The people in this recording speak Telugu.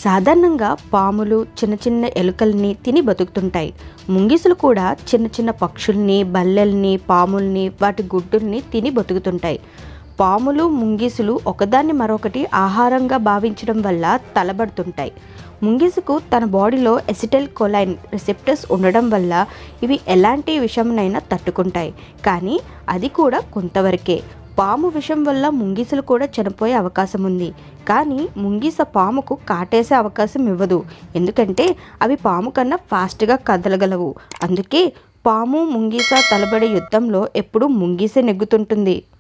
సాధారణంగా పాములు చిన్న చిన్న ఎలుకల్ని తిని బతుకుతుంటాయి ముంగిసులు కూడా చిన్న చిన్న పక్షుల్ని బల్లెల్ని పాముల్ని వాటి గుడ్డుల్ని తిని బతుకుతుంటాయి పాములు ముంగిసులు ఒకదాన్ని మరొకటి ఆహారంగా భావించడం వల్ల తలబడుతుంటాయి ముంగిసుకు తన బాడీలో ఎసిటైల్ కొలైన్ రిసెప్టర్స్ ఉండడం వల్ల ఇవి ఎలాంటి విషంనైనా తట్టుకుంటాయి కానీ అది కూడా కొంతవరకే పాము విషం వల్ల ముంగిసలు కూడా చనిపోయే అవకాశం ఉంది కానీ ముంగిస పాముకు కాటేసే అవకాశం ఇవ్వదు ఎందుకంటే అవి పాము కన్నా ఫాస్ట్గా కదలగలవు అందుకే పాము ముంగిస తలబడే యుద్ధంలో ఎప్పుడూ ముంగిసే నెగ్గుతుంటుంది